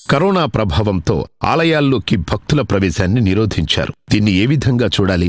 corona ప్రభావంతో ఆలయాల్లోకి భక్తుల ప్రవేశాన్ని నిరోధించారు దీన్ని ఏ విధంగా చూడాలి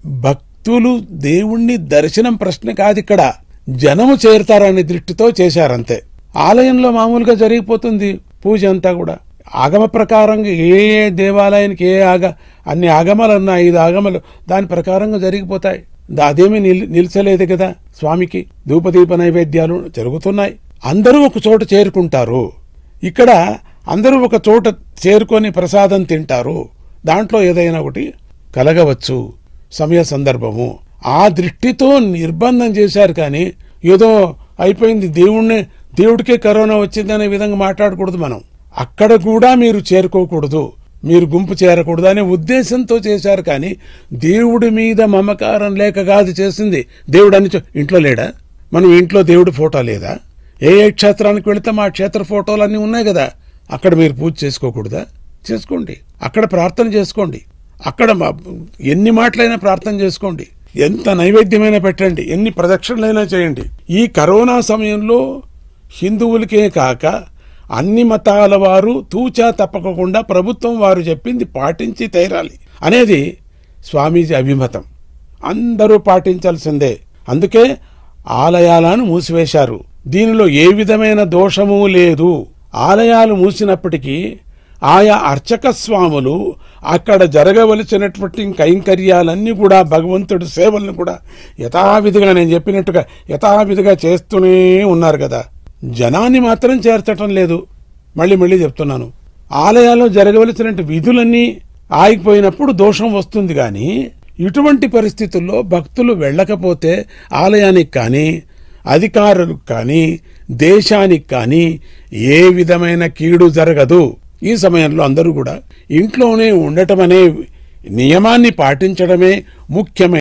భక్తులు దేవుణ్ణి దర్శనం ప్రశ్న కాదు ఇక్కడ జనము చేరుతారనే దృష్టితో చేశారంతే ఆలయంలో మామూలుగా జరిగిపోతుంది పూజ అంతా కూడా ఆగమ ప్రకారంగా ఏ ఏ దేవాలయానికి ఏ ఆగ అన్ని ఆగమాలు అన్న ఐదు ఆగమలు దాని ప్రకారంగా జరిగిపోతాయి దా- అదేమీ నిల్ నిలిచలేదు కదా స్వామికి ధూపదీప నైవేద్యాలు జరుగుతున్నాయి అందరూ ఒక చోట చేరుకుంటారు ఇక్కడ అందరూ ఒక చోట చేరుకొని ప్రసాదం తింటారు దాంట్లో ఏదైనా ఒకటి కలగవచ్చు సమయ సందర్భము ఆ దృష్టితో నిర్బంధం చేశారు కానీ ఏదో అయిపోయింది దేవుణ్ణి దేవుడికే కరోనా వచ్చిందనే విధంగా మాట్లాడకూడదు మనం అక్కడ కూడా మీరు చేరుకోకూడదు మీరు గుంపు చేరకూడదు అనే ఉద్దేశంతో చేశారు కానీ దేవుడి మీద మమకారం లేక కాదు చేసింది దేవుడు అని చె- ఇంట్లో లేడా మనం ఇంట్లో దేవుడి ఫోటో లేదా ఏ ఏ క్షేత్రానికి వెళితే మా క్షేత్ర ఫోటోలు అన్నీ ఉన్నాయి కదా అక్కడ మీరు పూజ చేసుకోకూడదా చేసుకోండి అక్కడ ప్రార్థన చేసుకోండి అక్కడ మా- ఎన్ని మాటలైనా ప్రార్థన చేసుకోండి ఎంత నైవేద్యమైనా పెట్టండి ఎన్ని ప్రదక్షిణలైనా చేయండి ఈ కరోనా సమయంలో హిందువులకే కాక అన్ని మతాల వారు తూచా తప్పకుండా ప్రభుత్వం వారు చెప్పింది పాటించి తీరాలి అనేది స్వామీజీ అభిమతం అందరూ పాటించాల్సిందే అందుకే ఆలయాలను మూసివేశారు దీనిలో ఏ విధమైన దోషము లేదు ఆలయాలు మూసినప్పటికీ ఆయా అర్చక స్వాములు అక్కడ జరగవలసినటువంటి కైంకర్యాలన్నీ కూడా భగవంతుడి సేవలను కూడా యథావిధిగా నేను చెప్పినట్టుగా యథావిధిగా చేస్తూనే ఉన్నారు కదా జనాన్ని మాత్రం చేర్చటం లేదు మళ్ళీ మళ్ళీ చెప్తున్నాను ఆలయాల్లో జరగవలసిన విధులన్నీ ఆగిపోయినప్పుడు దోషం వస్తుంది కానీ ఇటువంటి పరిస్థితుల్లో భక్తులు వెళ్ళకపోతే ఆలయానికి కానీ అధికారులకు కానీ దేశానికి కానీ ఏ విధమైన కీడు జరగదు ఈ సమయంలో అందరూ కూడా ఇంట్లోనే ఉండటం అనే నియమాన్ని పాటించడమే ముఖ్యమైన